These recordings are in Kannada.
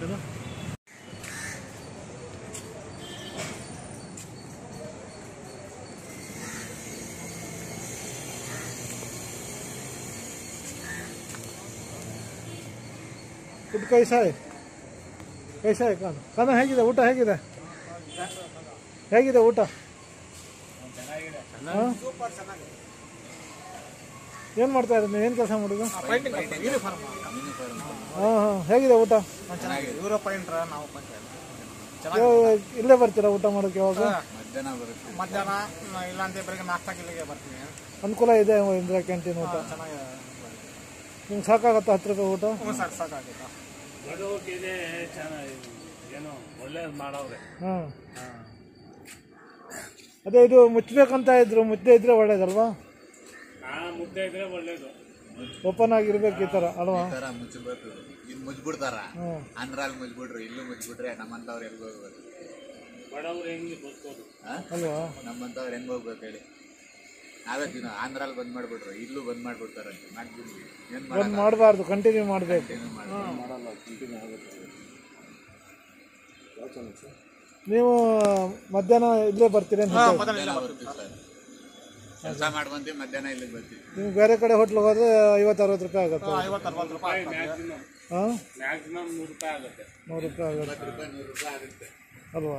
ಇದು ಫುಡ್ ಕೈಸಾ है ಕೈಸಾ है ಕಾನು ಕಾನು ಹೇಗಿದೆ ಊಟ ಹೇಗಿದೆ ಹೇಗಿದೆ ಊಟ ಹಾಂ ಏನು ಮಾಡ್ತಾ ಇರೋದು ನೀವು ಏನು ಕೆಲಸ ಮಾಡೋದು ಹಾಂ ಹಾಂ ಹೇಗಿದೆ ಊಟ ಇವರು ಪಾಯಿಂಟ್ರ ನಾವು ಇವಾಗ ಇಲ್ಲೇ ಬರ್ತೀರಾ ಊಟ ಮಾಡೋಕ್ಕೆ ಯಾವಾಗ ಮಧ್ಯಾಹ್ನ ಬರುತ್ತೆ ಮಧ್ಯಾಹ್ನ ಇಲ್ಲಾಂದ್ರೆ ಬೆಳಗ್ಗೆ ನಾಲ್ಕು ಇಲ್ಲಿಗೆ ಬರ್ತೀವಿ ಅನುಕೂಲ ಇದೆ ಇಂದಿರಾ ಕ್ಯಾಂಟೀನ್ ಊಟ ಚೆನ್ನಾಗಿ ನಿಮ್ಗೆ ಸಾಕಾಗತ್ತಾ ಹತ್ತು ರೂಪಾಯಿ ಊಟ ಹ್ಞೂ ಸರ್ ಸಾಕಾಗಿತ್ತು ಬಡವರಿಗೆ ಚೆನ್ನಾಗಿ ಏನೋ ಒಳ್ಳೇದು ಮಾಡವ್ರೆ ಹಾಂ ಅದೇ ಇದು ಮುಚ್ಚಬೇಕಂತ ಇದ್ರು ಮುದ್ದೆ ಇದ್ರೆ ಒಳ್ಳೇದಲ್ವಾ ಆ ಮುದ್ದೆ ಇದ್ರೆ ಒಳ್ಳೇದು ಓಪನ್ ಆಗಿರ್ಬೇಕು ಈ ಥರ ಅಲ್ವಾ ಈ ತರ ಮುಚ್ಚಬೇಕು ಇನ್ ಮುಚ್ಬಿಡ್ತಾರ ಹ್ಞೂ ಆಂಧ್ರಾಲ್ ಮುಚ್ಬಿಟ್ರು ಇಲ್ಲೂ ಮುಚ್ಬಿಟ್ರೆ ನಮ್ಮಂತವ್ರು ಎಲ್ಲಿ ಹೋಗ್ಬೇಕು ಬಡವ್ರು ಹೆಂಗೆ ಬದುಕೋದು ಆ? ಅಲ್ವಾ ನಮ್ಮಂತವ್ರು ಹೆಂಗ್ ಹೋಗ್ಬೇಕು ಹೇಳಿ ನಾವೇ ದಿನ ಆಂಧ್ರಾಲ್ ಬಂದ್ ಮಾಡ್ಬಿಟ್ರು ಇಲ್ಲೂ ಬಂದ್ ಮಾಡ್ಬಿಡ್ತಾರಂತೆ ಮಾಡ್ಬಿಡ್ಲಿ ಏನ್ ಬಂದ್ ಮಾಡಬಾರ್ದು ಕಂಟಿನ್ಯೂ ಮಾಡಬೇಕು ನೀವು ಮಧ್ಯಾಹ್ನ ಇಲ್ಲೇ ಬರ್ತೀರಿ ಅಂತ ಕೆಲಸ ಮಾಡ್ಕೊಂತೀವಿ ಮಧ್ಯಾಹ್ನ ಇಲ್ಲಿಗೆ ಬರ್ತೀವಿ ನೀವು ಬೇರೆ ಕಡೆ ಹೋಟ್ಲಿಗೆ ಹೋದ್ರೆ ಐವತ್ತು ಅರವತ್ತು ರೂಪಾಯಿ ಆಗುತ್ತೆ ಐವತ್ತು ಅರವತ್ತು ರೂಪಾಯಿ ಮ್ಯಾಕ್ಸಿಮಮ್ ಹಾಂ ಮ್ಯಾಕ್ಸಿಮಮ್ ನೂರು ರೂಪಾಯಿ ಆಗುತ್ತೆ ನೂರು ರೂಪಾಯಿ ಆಗುತ್ತೆ ರೂಪಾಯಿ ನೂರು ರೂಪಾಯಿ ಆಗುತ್ತೆ ಅಲ್ವಾ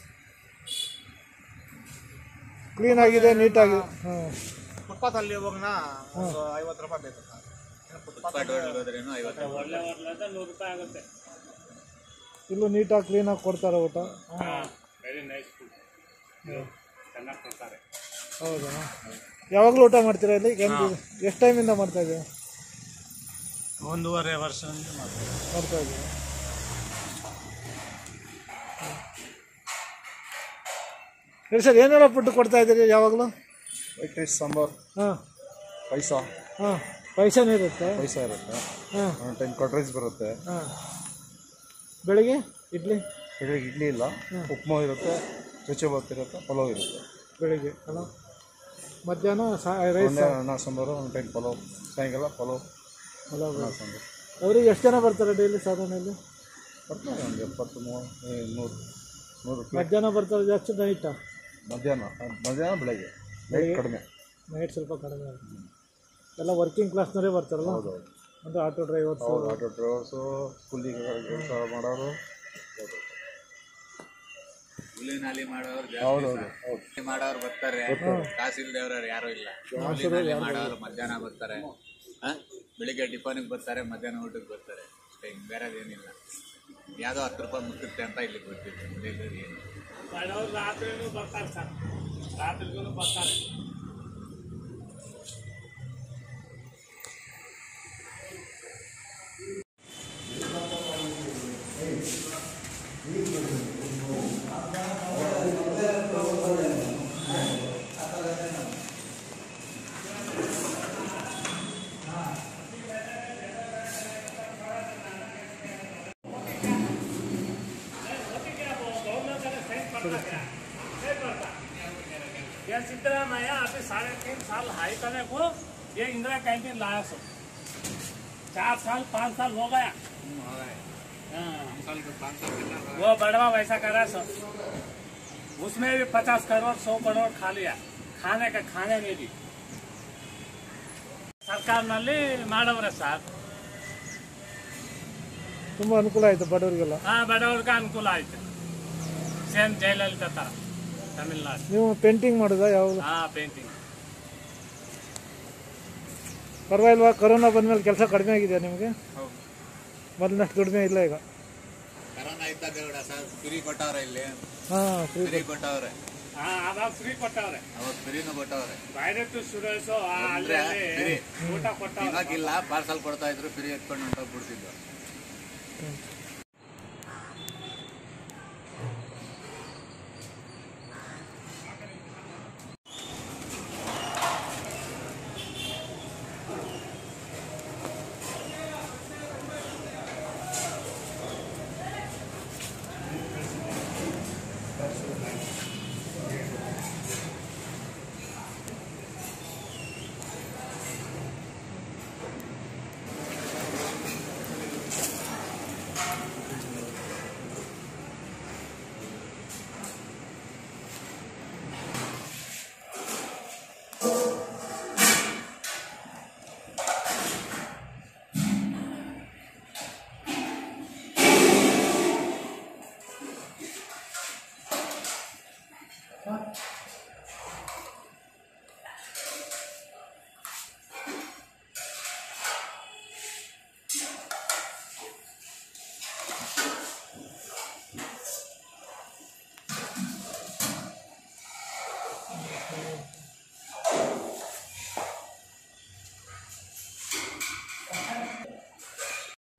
ಕ್ಲೀನ್ ಆಗಿದೆ ನೀಟಾಗಿ ಹಾಂ ಫುಟ್ಪಾತ್ ಅಲ್ಲಿ ಹೋಗೋಣ ಒಂದು ಐವತ್ತು ರೂಪಾಯಿ ಬೇಕು ಸರ್ ಇನ್ನು ಫುಟ್ಪಾತ್ ಫುಟ್ಪಾತ್ ಹೋಟೆಲ್ ಹೋದ್ರೇನು ಐವತ್ತು ರೂಪಾಯಿ ಒಳ್ಳೆ ಹೋಟ್ಲಂತ ನೂರು ರೂಪಾಯಿ ಆಗುತ್ತೆ ಇಲ್ಲೂ ನೀಟಾಗಿ ಕ್ಲೀನಾಗಿ ಕೊಡ್ತಾರೆ ಊಟ ವೆರಿ ನೈಸ್ ಫುಡ್ ಚೆನ್ನಾಗಿ ಕೊಡ್ತಾರೆ ಹೌದಾ ಯಾವಾಗಲೂ ಊಟ ಮಾಡ್ತೀರಾ ಇಲ್ಲಿ ಎಷ್ಟು ಟೈಮಿಂದ ಮಾಡ್ತಾ ಇದ್ದೀರಾ ಒಂದೂವರೆ ವರ್ಷದಿಂದ ಮಾಡ್ತಾರೆ ಮಾಡ್ತಾ ಇದ್ದೀರಾ ಹೇಳಿ ಸರ್ ಏನೆಲ್ಲ ಫುಡ್ ಕೊಡ್ತಾ ಇದ್ದೀರಿ ಯಾವಾಗಲೂ ವೈಟ್ ರೈಸ್ ಸಾಂಬಾರ್ ಹಾಂ ಪೈಸ ಹಾಂ ಪೈಸನೂ ಇರುತ್ತೆ ಪೈಸ ಇರುತ್ತೆ ಹಾಂ ಒಂದು ಟೈಮ್ ಕಟ್ ರೈಸ್ ಬರುತ್ತೆ ಹಾಂ ಬೆಳಿಗ್ಗೆ ಇಡ್ಲಿ ಬೆಳಿಗ್ಗೆ ಇಡ್ಲಿ ಇಲ್ಲ ಉಪ್ಮಾ ಇರುತ್ತೆ ರುಚಿ ಬಾತ್ ಇರುತ್ತೆ ಪಲಾವ್ ಇರುತ್ತೆ ಬೆಳಿಗ್ಗೆ ಅಲ್ಲ ಮಧ್ಯಾಹ್ನ ಸಾ ರೈಸ್ ಒಂದೇ ಅನ್ನ ಸಾಂಬಾರು ಒಂದು ಟೈಮ್ ಪಲಾವ್ ಸಾಯಂಕಾಲ ಪಲಾವ್ ಅಲ್ಲ ಅನ್ನ ಸಾಂಬಾರು ಅವ್ರಿಗೆ ಎಷ್ಟು ಜನ ಬರ್ತಾರೆ ಡೈಲಿ ಸಾಧಾರಣ ಇಲ್ಲಿ ಬರ್ತಾರೆ ಒಂದು ಎಪ್ಪತ್ತು ಮೂವತ್ತು ಏ, ನೂರು ನೂರು ರೂಪಾಯಿ ಮಧ್ಯಾಹ್ನ ಬರ್ತಾರೆ ಜಾಸ್ತಿ ನೈಟಾ ಮಧ್ಯಾಹ್ನ ಮಧ್ಯಾಹ್ನ ಬೆಳಗ್ಗೆ ನೈಟ್ ಕಡಿಮೆ ನೈಟ್ ಸ್ವಲ್ಪ ಕಡಿಮೆ ಆಗುತ್ತೆ ಎಲ್ಲ ವರ್ಕಿಂಗ್ ಕ್ಲಾಸ್ನವರೇ ಬರ್ತಾರಲ್ಲ ಅಂದರೆ ಆಟೋ ಡ್ರೈವರ್ಸ್ ಹೌದು ಆಟೋ ಡ್ರೈವರ್ಸು ಕೂಲಿಗೆ ಕೆಲಸ ಮಾಡೋರು ಹುಲಿ ನಾಲಿ ಮಾಡೋರು ಹೌದು ಜಾಸ್ತಿ ಹೌದು ಹೌದು ಸರ್. ಮಾಡೋರು ಬರ್ತಾರೆ ಕಾಸು ಇಲ್ದೇವ್ರವ್ರು ಯಾರು ಇಲ್ಲ ಕೂಲಿ ನಾಲಿ ಮಾಡೋರು ಮಧ್ಯಾಹ್ನ ಬರ್ತಾರೆ ಆ? ಬೆಳಿಗ್ಗೆ ಟಿಫನಿಗೆ ಬರ್ತಾರೆ ಮಧ್ಯಾಹ್ನ ಊಟಕ್ಕೆ ಬರ್ತಾರೆ ಅಷ್ಟೇ ಹಿಂಗ್ ಬೇರೆದೇನಿಲ್ಲ ಯಾವುದೋ ಹತ್ತು ರೂಪಾಯಿ ಮುಟ್ಟುತ್ತೆ ಅಂತ ಇಲ್ಲಿಗೆ ಬರ್ತಿದ್ದೆ ಇಲ್ಲದ್ರೆ ಏನು ಬಡವ್ರು ರಾತ್ರಿನೂ ಬರ್ತಾರೆ ಸರ್ ರಾತ್ರಿಗೂ ಬರ್ತಾರೆ ये सिद्धरामैया अभी साढ़े तीन साल हाई करने को ये इंदिरा कैंटीन लाया सो चार साल पाँच साल हो गया हाँ। वो बड़वा वैसा करा सो उसमें भी पचास करोड़ सौ करोड़ खा लिया खाने का खाने में भी ಸರ್ಕಾರನಲ್ಲಿ ಮಾಡವ್ರೆ ಸರ್ ತುಂಬ ಅನುಕೂಲ ಆಯಿತು ಬಡವರಿಗೆಲ್ಲ ಹಾ ಬಡವ್ರಿಗೆ ಅನುಕೂಲ ಆಯ್ತು ಸೇಮ್ ಜಯಲಲಿತಾ ತರ ತಮಿಳ್ನಾಡು ನೀವು ಪೇಂಟಿಂಗ್ ಮಾಡೋದಾ ಯಾವಾಗ ಹಾ ಪೇಂಟಿಂಗ್ ಪರವಾಗಿಲ್ವಾ ಕೊರೋನಾ ಬಂದಮೇಲೆ ಕೆಲಸ ಕಡಿಮೆ ಆಗಿದೆಯಾ ನಿಮಗೆ ಮೊದಲಿನಷ್ಟು ದುಡಿಮೆ ಇಲ್ಲ ಈಗ ಕರೋನಾ ಇದ್ದಾಗ ಕೂಡ ಸರ್ ಫ್ರೀ ಕೊಟ್ಟವ್ರೆ ಇಲ್ಲಿ ಹಾಂ ಫ್ರೀ ಫ್ರೀ ಕೊಟ್ಟವ್ರೆ ಹಾ ಅವಾಗ ಫ್ರೀ ಕೊಟ್ಟವ್ರೆ ಅವಾಗ ಫ್ರೀನು ಕೊಟ್ಟವ್ರೆ ಡೈರೆಕ್ಟ್ ಸುರೇಶು ಅಲ್ಲಿ ಅಂದ್ರೆ free. ಊಟ ಕೊಟ್ಟವ್ರೆ ಇವಾಗಿಲ್ಲ ಪಾರ್ಸಲ್ ಕೊಡ್ತಾ ಇದ್ರು ಫ್ರೀ ಎತ್ಕೊಂಡು ಹೊಂಟೋಗ್ಬಿಡ್ತಿದ್ವು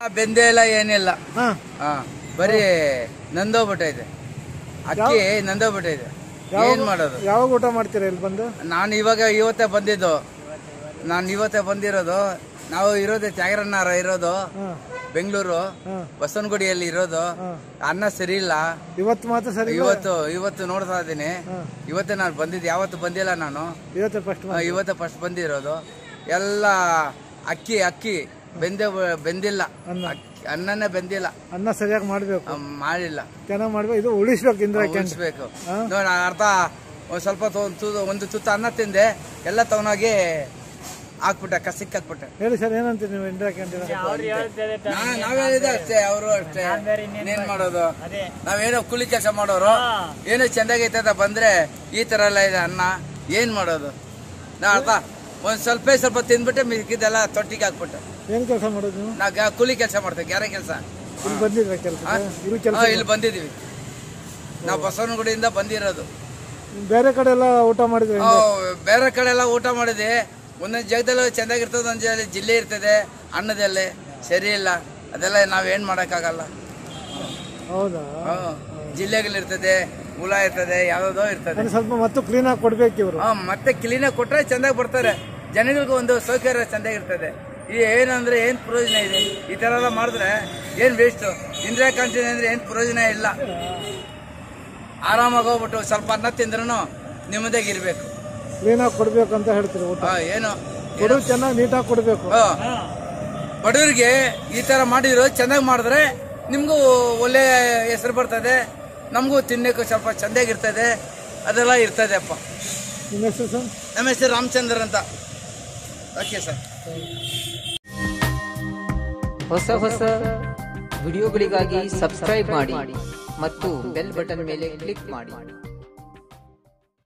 ಬೆಂದೇ ಇಲ್ಲ ಏನಿಲ್ಲ ಹಾಂ ಹಾ ಬರೀ ನಂದೋಗ್ಬಿಟ್ಟೈತೆ ಅಕ್ಕಿ ನಂದೋಗ್ಬಿಟ್ಟೈತೆ ಏನ್ ಮಾಡೋದು ಯಾವಾಗ ಊಟ ಮಾಡ್ತೀರಾ ಇಲ್ಲಿ ಬಂದು ನಾನು ಇವಾಗ ಇವತ್ತೇ ಬಂದಿದ್ದು ನಾನು ಇವತ್ತೇ ಬಂದಿರೋದು ನಾವು ಇರೋದೇ ತ್ಯಾಗರನ್ನಾರ ಇರೋದು ಹಾಂ ಬೆಂಗಳೂರು ಹಾಂ ಬಸವನಗುಡಿಯಲ್ಲಿ ಇರೋದು ಹಾಂ ಅನ್ನ ಸರಿ ಇಲ್ಲ ಇವತ್ತು ಮಾತ್ರ ಸರಿ ಇಲ್ಲ? ಇವತ್ತು ಇವತ್ತು ನೋಡ್ತಾ ಇದ್ದೀನಿ ಹಾಂ ಇವತ್ತೇ ನಾನು ಬಂದಿದ್ದು ಯಾವತ್ತು ಬಂದಿಲ್ಲ ನಾನು ಇವತ್ತೇ ಫಸ್ಟ್ ಆ, ಇವತ್ತೇ ಫಸ್ಟ್ ಬಂದಿರೋದು ಎಲ್ಲ ಅಕ್ಕಿ ಅಕ್ಕಿ ಬೆಂದೆ ಬೆಂದಿಲ್ಲ ಅನ್ನ. ಅಕ್ಕಿ- ಅನ್ನನೇ ಬೆಂದಿಲ್ಲ ಅನ್ನ ಸರಿಯಾಗಿ ಮಾಡಬೇಕು ಆ, ಮಾಡಿಲ್ಲ ಚೆನ್ನಾಗಿ ಮಾಡ್ಬೇಕು ಇದು ಉಳಿಸ್ಬೇಕು ಇಂದಿರಾ ಕ್ಯಾಂಟೀನ್ ಉಳಿಸ್ಬೇಕು ಹಾ? ನೋಡಿ ಅರ್ಧ ಒಂದ್ ಸ್ವಲ್ಪ ತೊ- ಒಂದು ತುತ್ತು ಒಂದು ತುತ್ತು ಅನ್ನ ತಿಂದೆ ಎಲ್ಲ ತಗೊಂಡೋಗಿ ಹಾಕ್ಬಿಟ್ಟೆ ಕಸಕ್ಕೆ ಹಾಕ್ಬಿಟ್ಟೆ ಹೇಳಿ ಸರ್ ಏನಂತೀರಿ ನೀವು ಇಂದಿರಾ ಕ್ಯಾಂಟೀನ್ ನಾ- ನಾವ್ ಹೇಳಿದೆ ಅಷ್ಟೇ ಅವರು ಅಷ್ಟೇ ಇನ್ನೇನ್ ಮಾಡೋದು ನಾವೇನೋ ಕೂಲಿ ಕೆಲಸ ಮಾಡೋರು ಏನೋ ಚೆಂದಾಗೈತೆ ಅಂತ ಬಂದ್ರೆ ಈ ತರ ಎಲ್ಲ ಇದೆ ಅನ್ನ ಏನ್ ಮಾಡೋದು ನಾ ಅರ್ಧ ಒಂದ್ ಸ್ವಲ್ಪ ಸ್ವಲ್ಪ ತಿಂದ್ಬಿಟ್ಟೆ ಮಿಕ್ಕಿದೆಲ್ಲ ತೊಟ್ಟಿಗೆ ಹಾಕ್ಬಿಟ್ಟೆ ಏನು ಕೆಲಸ ಮಾಡೋದು ನೀವು ನಾ ಗ- ಕೂಲಿ ಕೆಲಸ ಮಾಡ್ತೇವೆ ಗ್ಯಾರೆ ಕೆಲಸ ಇಲ್ಲಿ ಬಂದಿದ್ರ ಕೆಲಸ ಇಲ್ಲಿ ಕೆಲಸ ಇಲ್ಲಿ ಬಂದಿದೀವಿ ನಾವು ಬಸವನಗುಡಿಯಿಂದ ಬಂದಿರೋದು ಬೇರೆ ಕಡೆ ಎಲ್ಲ ಊಟ ಮಾಡಿದ್ರೆ ಆ, ಬೇರೆ ಕಡೆ ಎಲ್ಲ ಊಟ ಮಾಡಿದ್ವಿ ಒಂದೊಂದು ಜಾಗದಲ್ಲಿ ಚೆನ್ನಾಗಿರ್ತದೆ ಒಂದೊಂದು ಜಾಗದಲ್ಲಿ ಜಿಲ್ಲೆ ಇರ್ತದೆ ಅನ್ನದಲ್ಲಿ ಸರಿ ಇಲ್ಲ ಅದೆಲ್ಲ ನಾವೇನ್ ಮಾಡೋಕ್ಕಾಗಲ್ಲ ಹೌದಾ ಹ್ಮ್. ಜಿಲ್ಲೆಗಳಿರ್ತದೆ ಹುಳ ಇರ್ತದೆ ಯಾವ್ದೋ ಇರ್ತದೆ ಅದು ಸ್ವಲ್ಪ ಮತ್ತು ಕ್ಲೀನ್ ಆಗಿ ಕೊಡ್ಬೇಕು ಇವರು ಹಾ, ಮತ್ತೆ ಕ್ಲೀನಾಗಿ ಕೊಟ್ರೆ ಚೆಂದಾಗಿ ಬರ್ತಾರೆ ಜನಗಳಿಗೂ ಒಂದು ಸೌಕರ್ಯ ಚೆಂದಾಗಿರ್ತದೆ ಈ ಏನಂದ್ರೆ ಏನ್ ಪ್ರಯೋಜನ ಇದೆ ಈ ತರ ಎಲ್ಲ ಮಾಡಿದ್ರೆ ಏನ್ ವೇಸ್ಟ್ ಇಂದಿರಾ ಕ್ಯಾಂಟೀನ್ ಅಂದ್ರೆ ಏನ್ ಪ್ರಯೋಜನ ಇಲ್ಲ ಆರಾಮಾಗಿ ಹೋಗ್ಬಿಟ್ಟು ಸ್ವಲ್ಪ ಅನ್ನ ತಿಂದ್ರೂ ನೆಮ್ಮದಿಯಾಗಿರ್ಬೇಕು ಕ್ಲೀನ್ ಆಗಿ ಕೊಡ್ಬೇಕು ಅಂತ ಹೇಳ್ತೀರಿ ಊಟ ಹಾ, ಏನು ಕೊಡು ಚೆನ್ನಾಗಿ ನೀಟಾಗಿ ಕೊಡ್ಬೇಕು ಹಾ. ಬಡವರಿಗೆ ಈ ತರ ಮಾಡಿದ್ರು ಚೆನ್ನಾಗಿ ಮಾಡಿದ್ರೆ ನಿಮ್ಗೂ ಒಳ್ಳೆ ಹೆಸರು ಬರ್ತದೆ ನಮಗೂ ತಿನ್ನಕ್ಕೆ ಸ್ವಲ್ಪ ಚೆಂದಾಗಿರ್ತದೆ ಅದೆಲ್ಲ ಇರ್ತದೆ ಅಪ್ಪ ನಿಮ್ಮ ಹೆಸರು ಸರ್ ನಮ್ಮ ಹೆಸರು ರಾಮಚಂದ್ರ ಅಂತ ಓಕೆ ಸರ್ ಹೊಸ ಹೊಸ ವಿಡಿಯೋಗಳಿಗಾಗಿ ಸಬ್ಸ್ಕ್ರೈಬ್ ಮಾಡಿ ಮತ್ತು ಬೆಲ್ ಬಟನ್ ಮೇಲೆ ಕ್ಲಿಕ್ ಮಾಡಿ